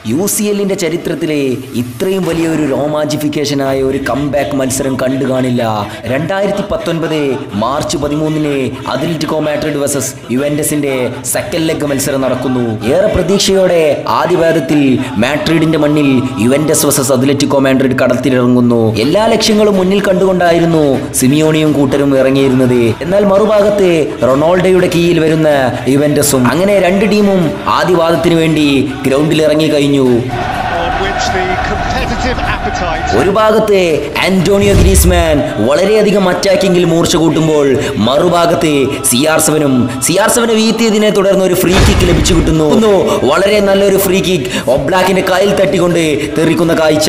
U C എല്ലിന്റെ ചരിത്രത്തിലെ ഇത്രയും വലിയ ഒരു രോമാഞ്ചിഫിക്കേഷനായ ഒരു കംബാക്ക് മത്സരം കണ്ടു കാണില്ല രണ്ടായിരത്തി പത്തൊൻപത് മാർച്ച് പതിമൂന്നിന് അത്ലറ്റിക്കോ മാഡ്രിഡ് വേഴ്സസ് യുവന്റസിന്റെ സെക്കൻഡ് ലെഗ് മത്സരം നടക്കുന്നു ഏറെ പ്രതീക്ഷയോടെ ആദ്യപാദത്തിൽ മാഡ്രിഡിന്റെ മണ്ണിൽ യുവന്റസ് വേഴ്സസ് അത്ലറ്റിക്കോ മാഡ്രിഡ് കടത്തിലിറങ്ങുന്നു എല്ലാ ലക്ഷ്യങ്ങളും മുന്നിൽ കണ്ടുകൊണ്ടായിരുന്നു സിമിയോണിയും കൂട്ടരും ഇറങ്ങിയിരുന്നത് എന്നാൽ മറുഭാഗത്ത് റൊണാൾഡോയുടെ കീഴിൽ വരുന്ന യുവന്റസും അങ്ങനെ രണ്ട് ടീമും ആദ്യവാദത്തിന് വേണ്ടി ഗ്രൗണ്ടിൽ ഇറങ്ങി കഴിഞ്ഞു on which the competitive appetite ഒരു ഭാഗത്ത് ആന്റോണിയോ ഗ്രീസ്മാൻ വളരെയധികം അറ്റാക്കിങ്ങിൽ മൂർച്ച കൂട്ടുമ്പോൾ മറുഭാഗത്ത് സി ആർ സെവനും സി ആർ സെവന് വീഴ്ത്തിയതിനെ തുടർന്ന് ഒരു ഫ്രീ കിക്ക് ലഭിച്ചു കിട്ടുന്നു ഒന്ന് വളരെ നല്ലൊരു ഫ്രീ കിക്ക് ഒബ്ലാക്കിന്റെ കയ്യിൽ തട്ടിക്കൊണ്ട് തെറിക്കുന്ന കാഴ്ച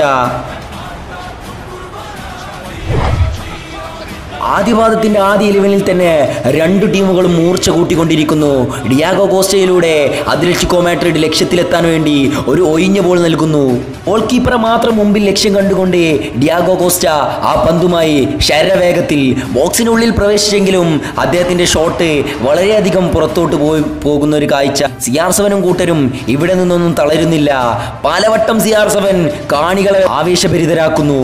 ആദ്യപാദത്തിന്റെ ആദ്യ ഇലവനിൽ തന്നെ രണ്ടു ടീമുകളും മൂർച്ച കൂട്ടിക്കൊണ്ടിരിക്കുന്നു ഡിയാഗോ കോസ്റ്റയിലൂടെ അത്ലറ്റിക്കോ മാഡ്രിഡ് ലക്ഷ്യത്തിലെത്താൻ വേണ്ടി ഒരു ഒഴിഞ്ഞ ബോൾ നൽകുന്നു ഗോൾ കീപ്പറെ മാത്രം മുമ്പിൽ ലക്ഷ്യം കണ്ടുകൊണ്ട് ഡിയാഗോ കോസ്റ്റ ആ പന്തുമായി ശരവേഗത്തിൽ ബോക്സിനുള്ളിൽ പ്രവേശിച്ചെങ്കിലും അദ്ദേഹത്തിന്റെ ഷോട്ട് വളരെയധികം പുറത്തോട്ട് പോയി പോകുന്ന ഒരു കാഴ്ച സി ആർ സെവനും കൂട്ടരും ഇവിടെ നിന്നൊന്നും തളരുന്നില്ല പലവട്ടം സി ആർ സെവൻ കാണികളെ ആവേശഭരിതരാക്കുന്നു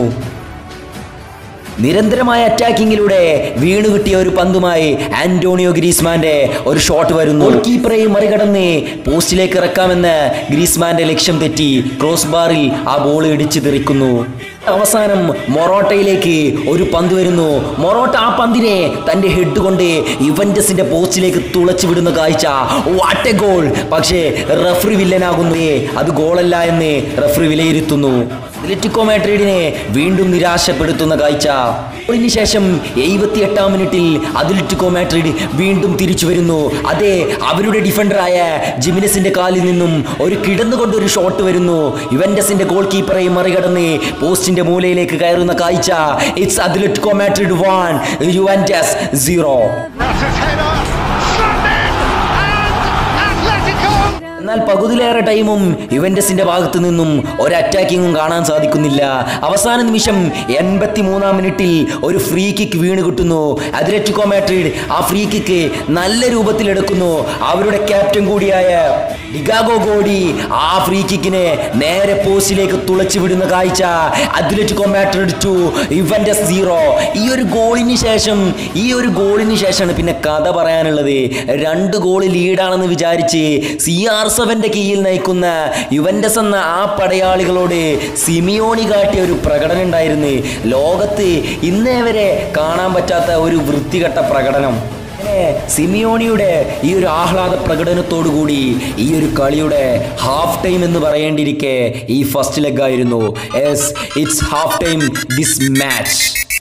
നിരന്തരമായ അറ്റാക്കിങ്ങിലൂടെ വീണു കിട്ടിയ ഒരു പന്തുമായി ആന്റോണിയോ ഗ്രീസ്മാന്റെ ഒരു ഷോട്ട് വരുന്നു കീപ്പറെയും മറികടന്ന് പോസ്റ്റിലേക്ക് ഇറക്കാമെന്ന് ഗ്രീസ്മാന്റെ ലക്ഷ്യം തെറ്റി ക്രോസ് ബാറിൽ ആ ബോൾ ഇടിച്ചു തെറിക്കുന്നു അവസാനം മൊറോട്ടയിലേക്ക് ഒരു പന്ത് വരുന്നു മൊറോട്ട ആ പന്തിനെ തന്റെ ഹെഡ് കൊണ്ട് ഇവന്റസിന്റെ പോസ്റ്റിലേക്ക് തുളച്ചു വിടുന്ന കാഴ്ച വാട്ട് എ ഗോൾ പക്ഷേ റഫറി വില്ലനാകുന്നു അത് ഗോളല്ല എന്ന് റഫറി വിലയിരുത്തുന്നു അത്ലറ്റിക്കോ മാഡ്രിഡിനെ വീണ്ടും നിരാശപ്പെടുത്തുന്ന കാഴ്ച ഗോളിന് ശേഷം എഴുപത്തി എട്ടാം മിനിറ്റിൽ അത്ലറ്റിക്കോ മാഡ്രിഡ് വീണ്ടും തിരിച്ചു വരുന്നു അതെ അവരുടെ ഡിഫൻഡറായ ജിമിനസിന്റെ കാലിൽ നിന്നും ഒരു കിടന്നുകൊണ്ട് ഒരു ഷോട്ട് വരുന്നു യുവന്റസിന്റെ ഗോൾ കീപ്പറെ മറികടന്ന് പോസ്റ്റിന്റെ മൂലയിലേക്ക് കയറുന്ന കാഴ്ച it's Atletico Madrid one Juventus zero Nutters header, slammed in, and Atletico എന്നാൽ പകുതിയിലേറെ ടൈമും യുവന്റസിന്റെ ഭാഗത്തു നിന്നും ഒരു അറ്റാക്കിങ്ങും കാണാൻ സാധിക്കുന്നില്ല അവസാന നിമിഷം എൺപത്തി മൂന്നാം മിനിറ്റിൽ ഒരു ഫ്രീ കിക്ക് വീണ് കിട്ടുന്നു അത്ലറ്റിക്കോ മാഡ്രിഡ് ആ ഫ്രീ കിക്ക് നല്ല രൂപത്തിൽ എടുക്കുന്നു അവരുടെ ക്യാപ്റ്റൻ കൂടിയായ ഡിഗാഗോ ഗോഡി ആ ഫ്രീ കിക്കിനെ നേരെ പോസ്റ്റിലേക്ക് തുളച്ചു വിടുന്ന കാഴ്ച Atletico Madrid two Juventus zero ഈ ഒരു ഗോളിന് ശേഷം ഈ ഒരു ഗോളിന് ശേഷമാണ് പിന്നെ കഥ പറയാനുള്ളത് രണ്ട് ഗോൾ ലീഡാണെന്ന് വിചാരിച്ച് സി ആർ സെവന്റെ കീഴിൽ നയിക്കുന്ന യുവന്റസ് എന്ന ആ പടയാളികളോട് സിമിയോണി കാട്ടിയ ഒരു പ്രകടനം ഉണ്ടായിരുന്നു ലോകത്ത് ഇന്നേ വരെ കാണാൻ പറ്റാത്ത ഒരു വൃത്തികെട്ട പ്രകടനം അങ്ങനെ സിമിയോണിയുടെ ഈ ഒരു ആഹ്ലാദ പ്രകടനത്തോടു കൂടി ഈ ഒരു കളിയുടെ ഹാഫ് ടൈം എന്ന് പറയേണ്ടിയിരിക്കെ ഈ ഫസ്റ്റ് ലെഗ് ആയിരുന്നു yes it's half time this match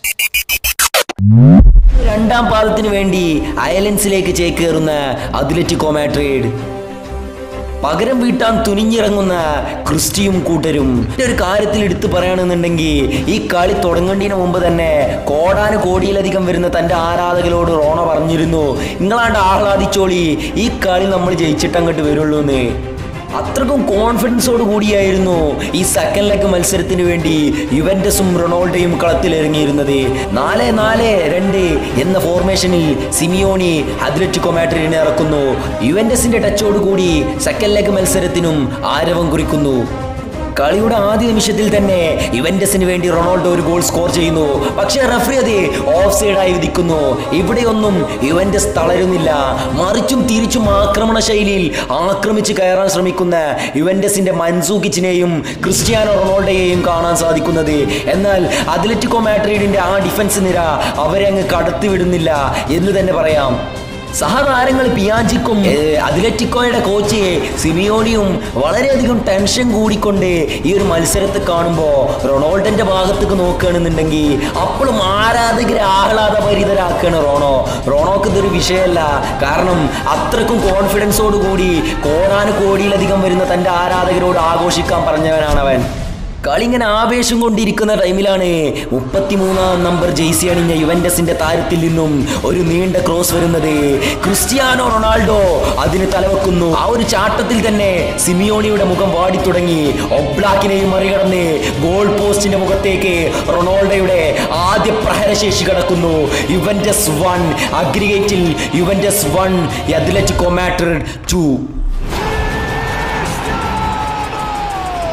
രണ്ടാം പാദത്തിന് വേണ്ടി അയലൻസിലേക്ക് ചേക്കേറുന്ന അത്ലറ്റിക്കോ മാഡ്രിഡ് പകരം വീട്ടാൻ തുനിഞ്ഞിറങ്ങുന്ന ക്രിസ്റ്റിയും കൂട്ടരും ഇതിന്റെ ഒരു കാര്യത്തിൽ എടുത്തു പറയുകയാണെന്നുണ്ടെങ്കിൽ ഈ കളി തുടങ്ങേണ്ടതിന് മുമ്പ് തന്നെ കോടാന് കോടിയിലധികം വരുന്ന തന്റെ ആരാധകരോട് റോണ പറഞ്ഞിരുന്നു നിങ്ങളാണ്ട് ആഹ്ലാദിച്ചോളി ഈ കളി നമ്മൾ ജയിച്ചിട്ടങ്ങോട്ട് വരുള്ളൂ എന്ന് അത്രക്കും കോൺഫിഡൻസോട് കൂടിയായിരുന്നു ഈ സെക്കൻഡ് ലെഗ് മത്സരത്തിന് വേണ്ടി യുവന്റസും റൊണാൾഡോയും കളത്തിലിറങ്ങിയിരുന്നത് നാല് നാല് രണ്ട് എന്ന ഫോർമേഷനിൽ സിമിയോണി അത്ലറ്റിക്കോ മാഡ്രിഡിനെ ഇറക്കുന്നു യുവന്റസിന്റെ ടച്ചോട് കൂടി സെക്കൻഡ് ലെഗ് മത്സരത്തിനും ആരവം കുറിക്കുന്നു കളിയുടെ ആദ്യ നിമിഷത്തിൽ തന്നെ ഇവന്റസിന് വേണ്ടി റൊണാൾഡോ ഒരു ഗോൾ സ്കോർ ചെയ്യുന്നു പക്ഷേ റഫറി അത് ഓഫ് സൈഡായി വിധിക്കുന്നു ഇവിടെയൊന്നും യുവന്റസ് തളരുന്നില്ല മറിച്ചും തിരിച്ചും ആക്രമണ ശൈലിയിൽ ആക്രമിച്ച് കയറാൻ ശ്രമിക്കുന്ന യുവന്റസിന്റെ മൻസൂക്കിച്ചിനെയും ക്രിസ്ത്യാനോ റൊണാൾഡോയെയും കാണാൻ സാധിക്കുന്നത് എന്നാൽ അത്ലറ്റിക്കോ മാഡ്രിഡിന്റെ ആ ഡിഫൻസ് നിര അവരെ അങ്ങ് കടത്തിവിടുന്നില്ല എന്ന് തന്നെ പറയാം സഹതാരങ്ങൾ പിയാജിക്കും ഏഹ്, അത്ലറ്റിക്കോയുടെ കോച്ച് സിമിയോണിയും വളരെയധികം ടെൻഷൻ കൂടിക്കൊണ്ട് ഈ ഒരു മത്സരത്തെ കാണുമ്പോൾ റൊണാൾഡോന്റെ ഭാഗത്തേക്ക് നോക്കുകയാണെന്നുണ്ടെങ്കിൽ അപ്പോഴും ആരാധകരെ ആഹ്ലാദഭരിതരാക്കുകയാണ് റോണോ റോണോക്ക് ഇതൊരു വിഷയമല്ല കാരണം അത്രക്കും കോൺഫിഡൻസോട് കൂടി കോടാനു കോടിയിലധികം വരുന്ന തന്റെ ആരാധകരോട് ആഘോഷിക്കാൻ പറഞ്ഞവനാണ് അവൻ കളി ഇങ്ങനെ ആവേശം കൊണ്ടിരിക്കുന്ന ടൈമിലാണ് മുപ്പത്തിമൂന്നാം നമ്പർ ജെയ്സി അണിഞ്ഞ യുവന്റസിന്റെ താരത്തിൽ നിന്നും ഒരു നീണ്ട ക്രോസ് വരുന്നത് ക്രിസ്ത്യാനോ റൊണാൾഡോ അതിന് തലവെക്കുന്നു ആ ഒരു ചാട്ടത്തിൽ തന്നെ സിമിയോണിയുടെ മുഖം വാടി തുടങ്ങി ഒബ്ലാക്കിനെയും മറികടന്ന് ഗോൾ പോസ്റ്റിന്റെ മുഖത്തേക്ക് റൊണാൾഡോയുടെ ആദ്യ പ്രഹരശേഷി കടക്കുന്നു യുവന്റസ് വൺ അഗ്രിഗേറ്റിൽ Juventus one Atletico Madrid two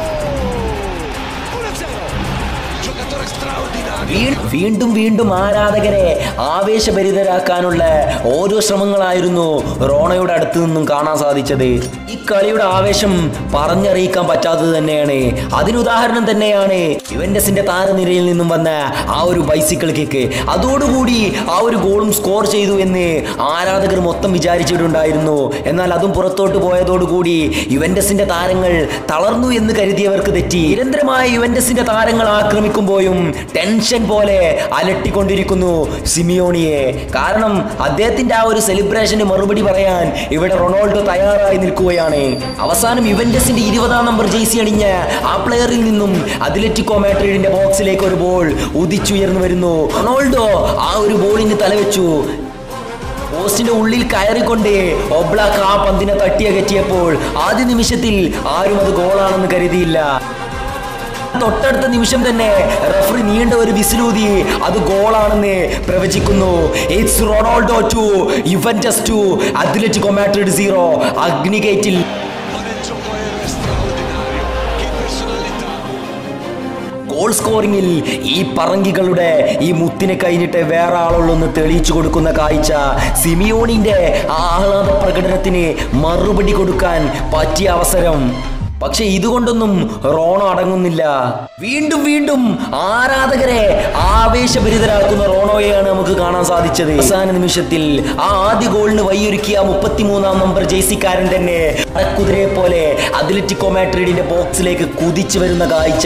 വീ- വീണ്ടും വീണ്ടും ആരാധകരെ ആവേശഭരിതരാക്കാനുള്ള ഓരോ ശ്രമങ്ങളായിരുന്നു റോണയുടെ അടുത്ത് നിന്നും കാണാൻ സാധിച്ചത് ഈ കളിയുടെ ആവേശം പറഞ്ഞറിയിക്കാൻ പറ്റാത്തത് തന്നെയാണ് അതിനുദാഹരണം തന്നെയാണ് യുവന്റസിന്റെ താരനിരയിൽ നിന്നും വന്ന ആ ഒരു ബൈസിക്കിൾ കിക്ക് അതോടുകൂടി ആ ഒരു ഗോളും സ്കോർ ചെയ്തു എന്ന് ആരാധകർ മൊത്തം വിചാരിച്ചിട്ടുണ്ടായിരുന്നു എന്നാൽ അതും പുറത്തോട്ട് പോയതോടുകൂടി യുവന്റസിന്റെ താരങ്ങൾ തളർന്നു എന്ന് കരുതിയവർക്ക് തെറ്റി നിരന്തരമായ യുവന്റസിന്റെ താരങ്ങൾ ആക്രമിക്കുമ്പോഴും ടെൻഷൻ പോലെ അലട്ടിക്കൊണ്ടിരിക്കുന്നു സിമിയോണിയെ കാരണം അദ്ദേഹത്തിന്റെ ആ ഒരു സെലിബ്രേഷന് മറുപടി പറയാൻ ഇവിടെ റൊണാൾഡോ തയ്യാറായി നിൽക്കുകയാണ് അവസാനം യുവന്റസിന്റെ ഇരുപതാം നമ്പർ ജേസി അണിഞ്ഞ ആ പ്ലെയറിൽ നിന്നും അത്ലറ്റിക്കോ മാഡ്രിഡിന്റെ ബോക്സിലേക്ക് ഒരു ബോൾ ഉദിച്ചുയർന്നു വരുന്നു റൊണാൾഡോ ആ ഒരു ബോളിന് തലവെച്ചു പോസ്റ്റിന്റെ ഉള്ളിൽ കയറിക്കൊണ്ട് ഒബ്ലാക്ക് ആ പന്തിനെ തട്ടിയകറ്റിയപ്പോൾ ആദ്യ നിമിഷത്തിൽ ആരും അത് ഗോളാണെന്ന് കരുതിയില്ല തൊട്ടടുത്ത നിമിഷം തന്നെ റഫറി നീണ്ട ഒരു വിസിലൂതി അത് ഗോളാണെന്ന് പ്രവചിക്കുന്നു it's Ronaldo two Juventus two Atletico Madrid zero അഗ്നിഗേറ്റിൽ Ha detto Guerra straordinario, che personalità. Goal സ്കോറിംഗിൽ ഈ പറങ്കികളുടെ ഈ മുത്തിനെ കഴിഞ്ഞിട്ട് വേറെ ആളുള്ളൊന്ന് തെളിയിച്ചു കൊടുക്കുന്ന കാഴ്ച സിമിയോണിന്റെ ആ ആഹ്ലാദ പ്രകടനത്തിന് മറുപടി കൊടുക്കാൻ പറ്റിയ അവസരം പക്ഷെ ഇതുകൊണ്ടൊന്നും റോണോ അടങ്ങുന്നില്ല വീണ്ടും വീണ്ടും ആരാധകരെ ആവേശഭരിതരാക്കുന്ന റോണോയെയാണ് നമുക്ക് കാണാൻ സാധിച്ചത് അവസാന നിമിഷത്തിൽ ആ ആദ്യ ഗോളിന് വഴിയൊരുക്കിയ മുപ്പത്തിമൂന്നാം നമ്പർ ജേസിക്കാരൻ തന്നെ കുതിരയെ പോലെ അത്ലറ്റിക്കോ മാഡ്രിഡിന്റെ ബോക്സിലേക്ക് കുതിച്ചു വരുന്ന കാഴ്ച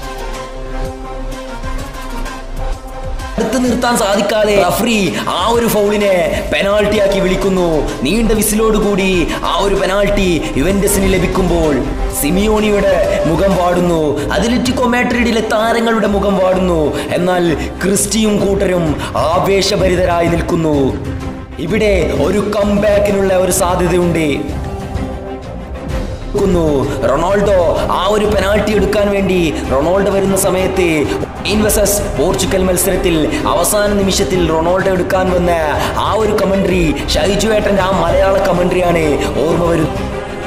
അടുത്ത് നിർത്താൻ സാധിക്കാതെ റഫറി ആ ഒരു ഫൗളിനെ പെനാൾട്ടി ആക്കി വിളിക്കുന്നു നീണ്ട വിസിലോട് കൂടി ആ ഒരു പെനാൾട്ടി യുവന്റസിന് ലഭിക്കുമ്പോൾ സിമിയോണിയുടെ മുഖം പാടുന്നു അത്ലറ്റിക്കോ മാഡ്രിഡിലെ താരങ്ങളുടെ മുഖം പാടുന്നു എന്നാൽ ക്രിസ്റ്റിയും കൂട്ടരും ആവേശഭരിതരായി നിൽക്കുന്നു ഇവിടെ ഒരു കംബാക്കിനുള്ള ഒരു സാധ്യതയുണ്ട് ക്കുന്നു. റൊണാൾഡോ ആ ഒരു പെനാൾട്ടി എടുക്കാൻ വേണ്ടി റൊണാൾഡോ വരുന്ന സമയത്ത് സ്പെയിൻ vs പോർച്ചുഗൽ മത്സരത്തിൽ അവസാന നിമിഷത്തിൽ റൊണാൾഡോ എടുക്കാൻ വന്ന ആ ഒരു കമന്ററി ഷൈജു ഏട്ടന്റെ ആ മലയാള കമന്ററിയാണ് ഓർമ്മ വരുന്നത്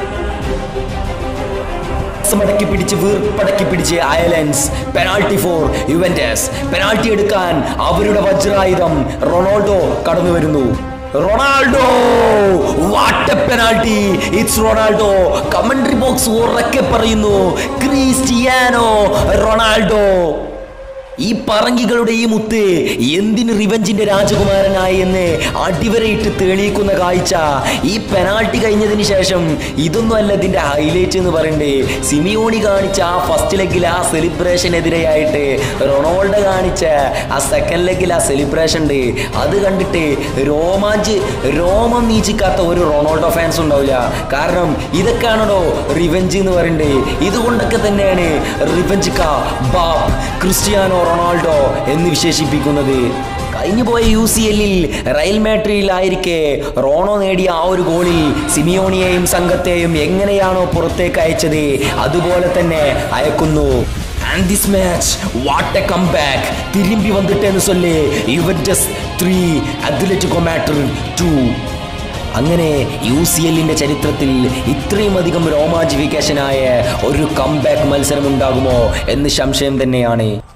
മടക്കി പിടിച്ച് വീർപ്പടക്കി പിടിച്ച് Allianz penalty for Juventus penalty എടുക്കാൻ അവരുടെ വജ്രായുധം റൊണാൾഡോ കടന്നു വരുന്നു Ronaldo what penalty it's Ronaldo commentary box ഉറക്കെ പറയുന്നു ക്രിസ്റ്റിയാനോ റൊണാൾഡോ ഈ പറങ്കികളുടെ ഈ മുത്ത് എന്തിന് റിവഞ്ചിന്റെ രാജകുമാരനായി എന്ന് അടിവരയിട്ട് തെളിയിക്കുന്ന കാഴ്ച ഈ പെനാൾട്ടി കഴിഞ്ഞതിന് ശേഷം ഇതൊന്നും അല്ല ഇതിന്റെ ഹൈലൈറ്റ് എന്ന് പറയണ്ടേ സിമിയോണി കാണിച്ച ആ ഫസ്റ്റ് ലെഗിൽ ആ സെലിബ്രേഷനെതിരെയായിട്ട് റൊണാൾഡോ കാണിച്ച ആ സെക്കൻഡ് ലെഗിൽ ആ സെലിബ്രേഷൻ ഉണ്ട് അത് കണ്ടിട്ട് രോമാഞ്ച് രോമം നീച്ചിക്കാത്ത ഒരു റൊണാൾഡോ ഫാൻസ് ഉണ്ടാവില്ല കാരണം ഇതൊക്കെയാണോ റിവെഞ്ച് എന്ന് പറയണ്ടേ ഇതുകൊണ്ടൊക്കെ തന്നെയാണ് റിവെഞ്ച് കാ ബാപ്പ് ക്രിസ്റ്റിയാനോ റൊണാൾഡോ എന്ന് വിശേഷിപ്പിക്കുന്നത് കഴിഞ്ഞു പോയ യു സി എല്ലിൽ റയൽ മാട്രിയിലായിരിക്കെ റോണോ നേടിയ ആ ഒരു ഗോളിൽ സിമിയോണിയെയും സംഘത്തെയും എങ്ങനെയാണോ പുറത്തേക്ക് അയച്ചത് അതുപോലെ തന്നെ അയക്കുന്നു and this match what a comeback തിരുമ്പി വന്നിട്ടെന്ന് ചൊല്ലേ Juventus three Atletico Madrid two അങ്ങനെ യു സി എല്ലിന്റെ ചരിത്രത്തിൽ ഇത്രയും അധികം രോമാഞ്ചിഫിക്കേഷനായ ഒരു കംബാക്ക് മത്സരം ഉണ്ടാകുമോ എന്ന് സംശയം തന്നെയാണ്